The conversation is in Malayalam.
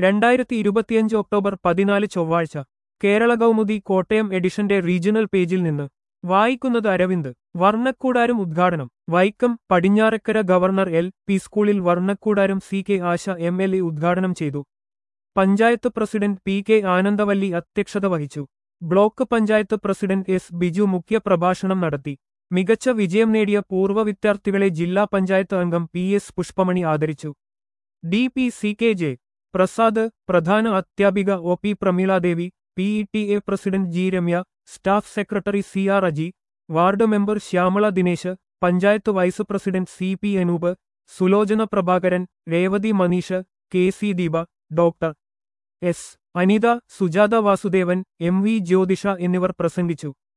രണ്ടായിരത്തി ഇരുപത്തിയഞ്ച് ഒക്ടോബർ പതിനാല് ചൊവ്വാഴ്ച കേരള കൗമുദി കോട്ടയം എഡിഷന്റെ റീജിയണൽ പേജിൽ നിന്ന് വായിക്കുന്നത് അരവിന്ദ് വർണ്ണക്കൂടാരം ഉദ്ഘാടനം Vaikom Padinjarakkara governor L P സ്കൂളിൽ വർണ്ണക്കൂടാരം C K Asha M L A ഉദ്ഘാടനം ചെയ്തു panchayat president P K Anandavalli അധ്യക്ഷത വഹിച്ചു block panchayat president S Biju മുഖ്യ പ്രഭാഷണം നടത്തി മികച്ച വിജയം നേടിയ പൂർവ്വ വിദ്യാർത്ഥികളെ ജില്ലാ പഞ്ചായത്ത് അംഗം പി എസ് പുഷ്പമണി ആദരിച്ചു D P C K J Prasad പ്രധാന അധ്യാപിക O P Prameeladevi P E T A president G Ramya staff secretary C R Aji ward member Shyamala Dinesh panchayat vice president C P Anoop Sulochana Prabhakaran Revathi Manish K C Deepa doctor S Anitha Sujatha Vasudevan M V Jyothisha എന്നിവർ പ്രസംഗിച്ചു